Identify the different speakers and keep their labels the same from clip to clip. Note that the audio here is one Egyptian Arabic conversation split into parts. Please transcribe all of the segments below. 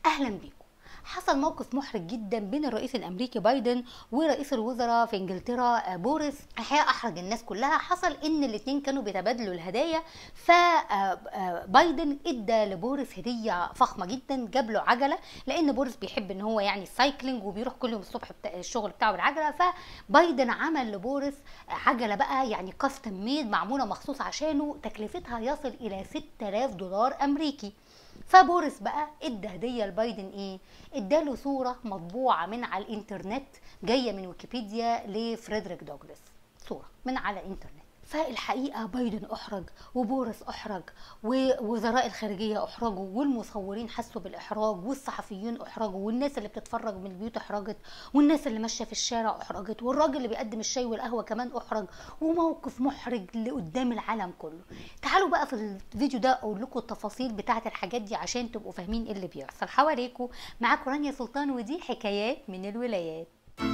Speaker 1: اهلا بيكم حصل موقف محرج جدا بين الرئيس الامريكي بايدن ورئيس الوزراء في انجلترا آه، بوريس الحقيقه احرج الناس كلها حصل ان الاثنين كانوا بيتبادلوا الهدايا فبايدن ادى لبوريس هديه فخمه جدا جاب له عجله لان بوريس بيحب ان هو يعني السايكلينج وبيروح كل يوم الصبح بتا... الشغل بتاعه بالعجله فبايدن عمل لبوريس عجله بقى يعني كاستم ميد معموله مخصوص عشانه تكلفتها يصل الى 6000 دولار امريكي فبوريس بقى ادى هديه لبايدن ايه اداله صوره مطبوعه من على الانترنت جايه من ويكيبيديا لفريدريك دوجلاس صوره من على الانترنت فالحقيقه بايدن احرج وبوريس احرج ووزراء الخارجيه احرجوا والمصورين حسوا بالاحراج والصحفيين احرجوا والناس اللي بتتفرج من البيوت احرجت والناس اللي ماشيه في الشارع احرجت والراجل اللي بيقدم الشاي والقهوه كمان احرج وموقف محرج لقدام العالم كله تعالوا بقى في الفيديو ده اقول لكم التفاصيل بتاعه الحاجات دي عشان تبقوا فاهمين ايه اللي بيحصل حواليكم معاكم رانيا سلطان ودي حكايات من الولايات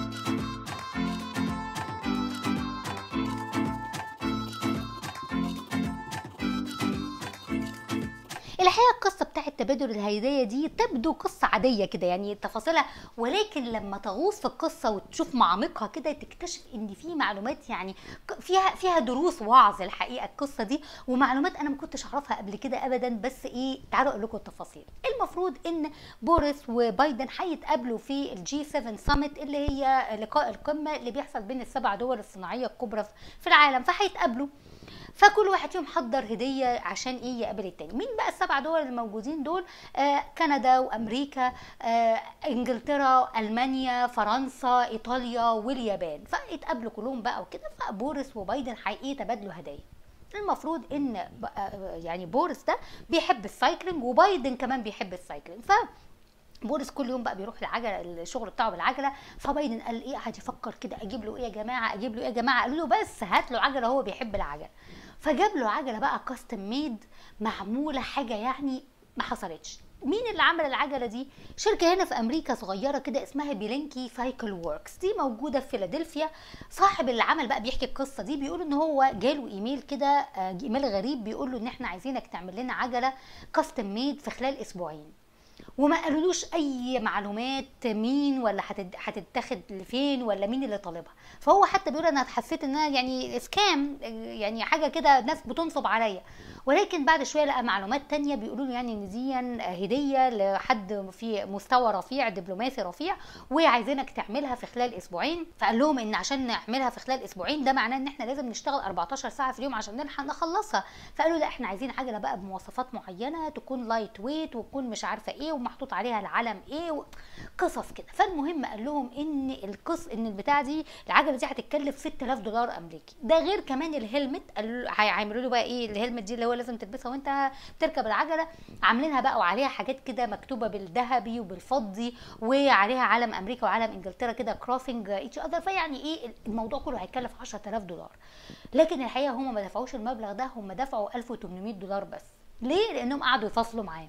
Speaker 1: الحقيقه القصه بتاعه تبادل الهدايا دي تبدو قصه عاديه كده يعني تفاصيلها ولكن لما تغوص في القصه وتشوف معامقها كده تكتشف ان في معلومات يعني فيها فيها دروس وعظ الحقيقه القصه دي ومعلومات انا ما كنتش اعرفها قبل كده ابدا بس ايه تعالوا اقول لكم التفاصيل المفروض ان بوريس وبايدن هيتقابلوا في الجي 7 سامت اللي هي لقاء القمه اللي بيحصل بين السبع دول الصناعيه الكبرى في العالم فهيتقابلوا فكل واحد فيهم حضر هديه عشان ايه يقابل التاني مين بقى السبع دول الموجودين دول آه كندا وامريكا آه انجلترا المانيا فرنسا ايطاليا واليابان فاتقابلوا كلهم بقى وكده فبوريس وبايدن حقيقي تبادلوا هدايا المفروض ان يعني بوريس ده بيحب السايكلينج وبايدن كمان بيحب السايكلينج ف بوريس كل يوم بقى بيروح العجله الشغل بتاعه بالعجله فبايدن قال ايه قعد يفكر كده اجيب له ايه يا جماعه اجيب له ايه يا جماعه قالوا له بس هات له عجله هو بيحب العجله فجاب له عجله بقى كاستم ميد معموله حاجه يعني ما حصلتش مين اللي عمل العجله دي شركه هنا في امريكا صغيره كده اسمها بيلينكي سايكل ووركس دي موجوده في فيلادلفيا صاحب اللي عمل بقى بيحكي القصه دي بيقول ان هو جاله ايميل كده ايميل غريب بيقول له ان احنا عايزينك تعمل لنا عجله كاستم ميد في خلال اسبوعين وما قالولوش اي معلومات مين ولا هتتاخد لفين ولا مين اللي طالبها فهو حتى بيقول انا حسيت انها يعني سكام يعني حاجه كده ناس بتنصب عليا ولكن بعد شويه لقى معلومات تانية بيقولوا له يعني ان دي هديه لحد في مستوى رفيع دبلوماسي رفيع وعايزينك تعملها في خلال اسبوعين فقال لهم ان عشان نعملها في خلال اسبوعين ده معناه ان احنا لازم نشتغل 14 ساعه في اليوم عشان نلحق نخلصها فقالوا لا احنا عايزين عجله بقى بمواصفات معينه تكون لايت ويت وتكون مش عارفه ايه ومحطوط عليها العلم ايه و... قصص كده فالمهم قال لهم ان القص ان البتاعه دي العجله دي هتتكلف 6000 دولار امريكي ده غير كمان الهلمت هيعملوا له بقى ايه الهلمت دي اللي هو لازم تلبسها وانت بتركب العجله عاملينها بقى وعليها حاجات كده مكتوبه بالذهبي وبالفضي وعليها علم امريكا وعلم انجلترا كده كروسنج ايتش اذر فيعني ايه الموضوع كله هيكلف 10000 دولار لكن الحقيقه هم ما دفعوش المبلغ ده هم دفعوا 1800 دولار بس ليه لانهم قعدوا يفصلوا معاه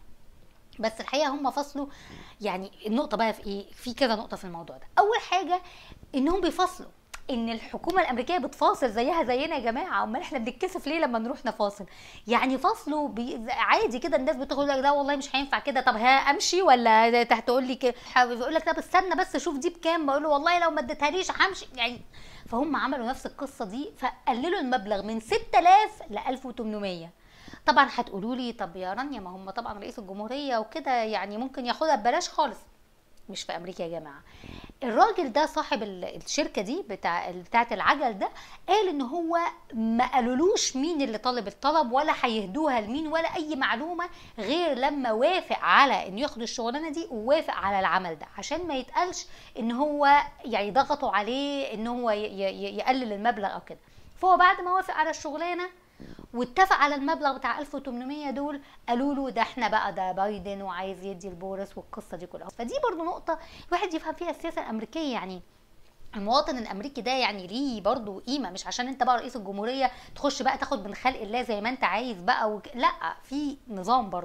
Speaker 1: بس الحقيقه هم فصلوا يعني النقطه بقى في ايه في كذا نقطه في الموضوع ده اول حاجه انهم بيفصلوا ان الحكومه الامريكيه بتفاصل زيها زينا يا جماعه امال احنا بنتكسف ليه لما نروح نفاصل يعني فصلوا بي... عادي كده الناس بتقول لك ده والله مش هينفع كده طب ها امشي ولا تقول لي كده يقول لك طب استنى بس شوف دي بكام بقول له والله لو ما اديتهاليش همشي يعني فهم عملوا نفس القصه دي فقللوا المبلغ من 6000 ل 1800 طبعا هتقولوا لي طب يا رانيا ما هم طبعا رئيس الجمهوريه وكده يعني ممكن ياخدها ببلاش خالص مش في امريكا يا جماعه الراجل ده صاحب الشركه دي بتاع بتاعه العجل ده قال ان هو ما قالولوش مين اللي طالب الطلب ولا هيهدوها لمين ولا اي معلومه غير لما وافق على انه ياخد الشغلانه دي ووافق على العمل ده عشان ما يتقالش ان هو يعني ضغطوا عليه ان هو يقلل المبلغ او كده فهو بعد ما وافق على الشغلانه واتفق على المبلغ بتاع 1800 دول قالوا له ده احنا بقى ده بايدن وعايز يدي البورس والقصه دي كلها فدي برضو نقطه الواحد يفهم فيها السياسه الامريكيه يعني المواطن الامريكي ده يعني ليه برضه قيمه مش عشان انت بقى رئيس الجمهوريه تخش بقى تاخد من خلق الله زي ما انت عايز بقى وك... لا في نظام برضه يعني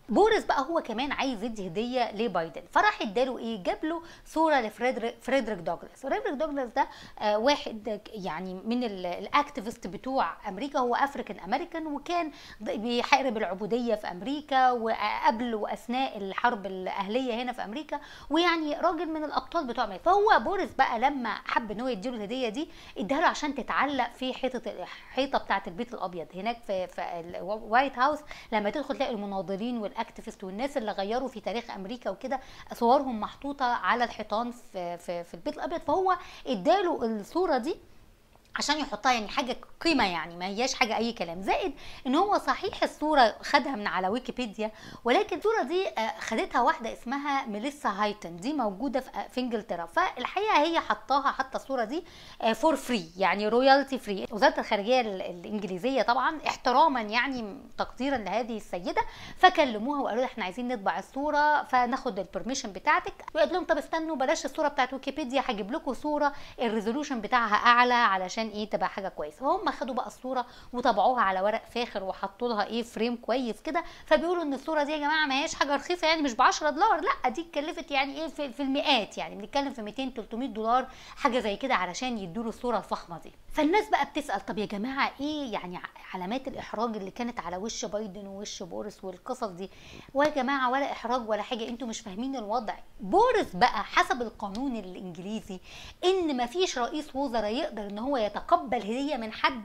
Speaker 1: بوريس بقى هو كمان عايز يدي هديه لبايدن فراح اداله ايه جاب له صوره لفريدريك فريدريك دوجلاس فريدريك دوجلاس ده آه واحد يعني من الاكتيفيست بتوع امريكا هو افريكان امريكان وكان بيحارب العبوديه في امريكا وقبل واثناء الحرب الاهليه هنا في امريكا ويعني راجل من الابطال بتوع امريكا فهو بوريس بقى لما حب ان هو يديله الهديه دي اداها له عشان تتعلق في حيطه الحيطه بتاعه البيت الابيض هناك في, في الوايت هاوس لما تدخل تلاقي المناضلين والاكتيفيست والناس اللي غيروا في تاريخ امريكا وكده صورهم محطوطه على الحيطان في, في, في البيت الابيض فهو اداله الصوره دي عشان يحطها يعني حاجه قيمه يعني ما هياش حاجه اي كلام زائد ان هو صحيح الصوره خدها من على ويكيبيديا ولكن الصوره دي خدتها واحده اسمها ميليسا هايتن دي موجوده في انجلترا فالحقيقه هي حطاها حتى الصوره دي فور فري يعني رويالتي فري وزاره الخارجيه الانجليزيه طبعا احتراما يعني تقديرا لهذه السيده فكلموها وقالوا لها احنا عايزين نطبع الصوره فناخد البرميشن بتاعتك وقالت لهم طب استنوا بلاش الصوره بتاعت ويكيبيديا هجيب لكم صوره الريزولوشن بتاعها اعلى علشان عشان ايه تبقى حاجه كويسه فهم خدوا بقى الصوره وطبعوها على ورق فاخر وحطوا لها ايه فريم كويس كده فبيقولوا ان الصوره دي يا جماعه ما هياش حاجه رخيصه يعني مش ب 10 دولار لا دي اتكلفت يعني ايه في, في المئات يعني بنتكلم في 200 300 دولار حاجه زي كده علشان يدوا له الصوره الفخمه دي فالناس بقى بتسال طب يا جماعه ايه يعني علامات الاحراج اللي كانت على وش بايدن ووش بوريس والقصص دي ويا جماعه ولا احراج ولا حاجه انتوا مش فاهمين الوضع بوريس بقى حسب القانون الانجليزي ان مفيش رئيس وزراء يقدر ان هو يتقبل هديه من حد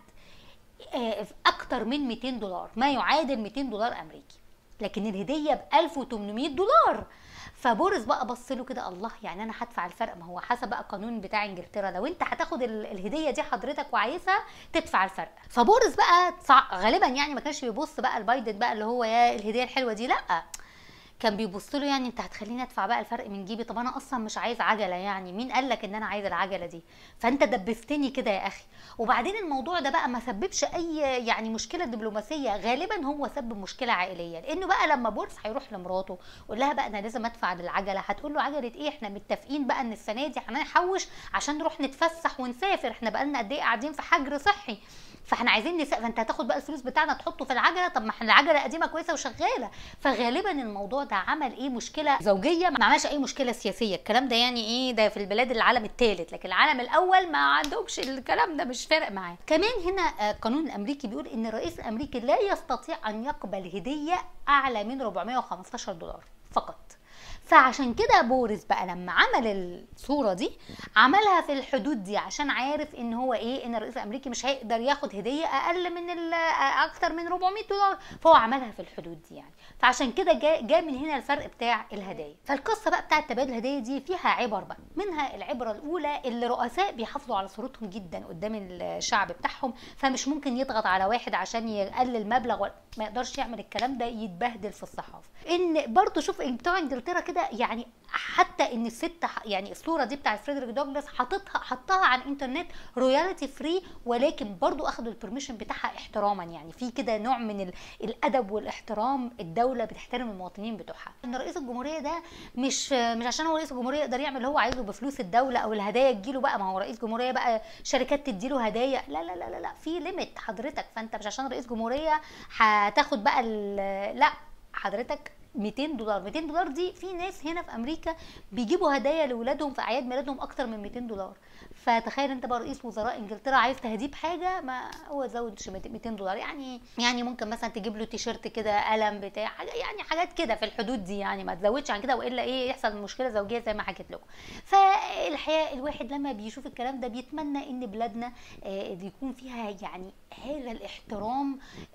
Speaker 1: اكتر من 200 دولار ما يعادل 200 دولار امريكي لكن الهديه ب 1800 دولار فبوريس بقى بص له كده الله يعني انا هدفع الفرق ما هو حسب بقى القانون بتاع انجلترا لو انت هتاخد الهديه دي حضرتك وعايزها تدفع الفرق فبوريس بقى غالبا يعني ما كانش بيبص بقى لبايدن بقى اللي هو يا الهديه الحلوه دي لا كان بيبص له يعني انت هتخليني ادفع بقى الفرق من جيبي طب انا اصلا مش عايز عجله يعني مين قال لك ان انا عايز العجله دي فانت دبستني كده يا اخي وبعدين الموضوع ده بقى ما سببش اي يعني مشكله دبلوماسيه غالبا هو سبب مشكله عائليه لانه بقى لما بورس هيروح لمراته يقول لها بقى انا لازم ادفع للعجله هتقول له عجله ايه احنا متفقين بقى ان السنه دي هنحوش عشان نروح نتفسح ونسافر احنا بقى لنا قد ايه قاعدين في حجر صحي فاحنا عايزين نسافر فانت هتاخد بقى الفلوس بتاعنا تحطه في العجله طب ما احنا العجله قديمه كويسه وشغاله فغالبا الموضوع ده عمل ايه مشكله زوجيه ما عملش اي مشكله سياسيه الكلام ده يعني ايه ده في البلاد العالم الثالث لكن العالم الاول ما عندهمش الكلام ده مش فارق معاه كمان هنا القانون الامريكي بيقول ان الرئيس الامريكي لا يستطيع ان يقبل هديه اعلى من 415 دولار فقط فعشان كده بوريس بقى لما عمل الصوره دي عملها في الحدود دي عشان عارف ان هو ايه ان الرئيس الامريكي مش هيقدر ياخد هديه اقل من اكتر من 400 دولار فهو عملها في الحدود دي يعني فعشان كده جاء جا من هنا الفرق بتاع الهدايا فالقصه بقى بتاعه تبادل الهدايا دي فيها عبر بقى منها العبره الاولى اللي رؤساء بيحافظوا على صورتهم جدا قدام الشعب بتاعهم فمش ممكن يضغط على واحد عشان يقلل مبلغ ما يقدرش يعمل الكلام ده يتبهدل في الصحافه ان برضو شوف بتوع انجلترا كده يعني حتى ان الست يعني الصوره دي بتاعت فريدريك دوجلاس حاططها حطها على الانترنت رويالتي فري ولكن برضو اخدوا البرميشن بتاعها احتراما يعني في كده نوع من الادب والاحترام الدوله بتحترم المواطنين بتوعها ان رئيس الجمهوريه ده مش مش عشان هو رئيس الجمهوريه يقدر يعمل اللي هو عايزه بفلوس الدوله او الهدايا تجيله بقى ما هو رئيس جمهوريه بقى شركات تديله هدايا لا لا لا لا, لا. في ليميت حضرتك فانت مش عشان رئيس جمهوريه هتاخد بقى لا حضرتك 200 دولار 200 دولار دي في ناس هنا في امريكا بيجيبوا هدايا لاولادهم في اعياد ميلادهم اكتر من 200 دولار فتخيل انت بقى رئيس وزراء انجلترا عايز تهديه بحاجه ما هو زود 200 دولار يعني يعني ممكن مثلا تجيب له تيشيرت كده قلم بتاع حاجه يعني حاجات كده في الحدود دي يعني ما تزودش عن كده والا ايه يحصل مشكله زوجيه زي ما حكيت لكم فالحقيقه الواحد لما بيشوف الكلام ده بيتمنى ان بلادنا يكون فيها يعني هذا الاحترام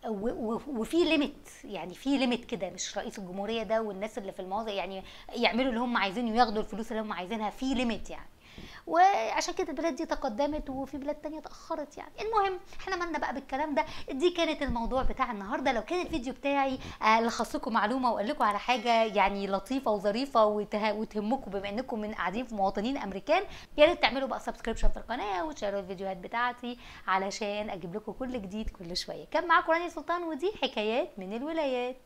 Speaker 1: وفي ليميت يعني في ليميت كده مش رئيس الجمهوريه ده والناس اللي في المواضع يعني يعملوا اللي هم عايزينه وياخدوا الفلوس اللي هم عايزينها في ليميت يعني وعشان كده البلاد دي تقدمت وفي بلاد تانية تأخرت يعني المهم احنا مالنا بقى بالكلام ده دي كانت الموضوع بتاع النهارده لو كان الفيديو بتاعي لخص لكم معلومه وقال لكم على حاجه يعني لطيفه وظريفه وتهمكم بما انكم من قاعدين في مواطنين امريكان يا ريت تعملوا بقى سبسكريبشن في القناه وتشيروا الفيديوهات بتاعتي علشان اجيب لكم كل جديد كل شويه كان معاكم رانيا سلطان ودي حكايات من الولايات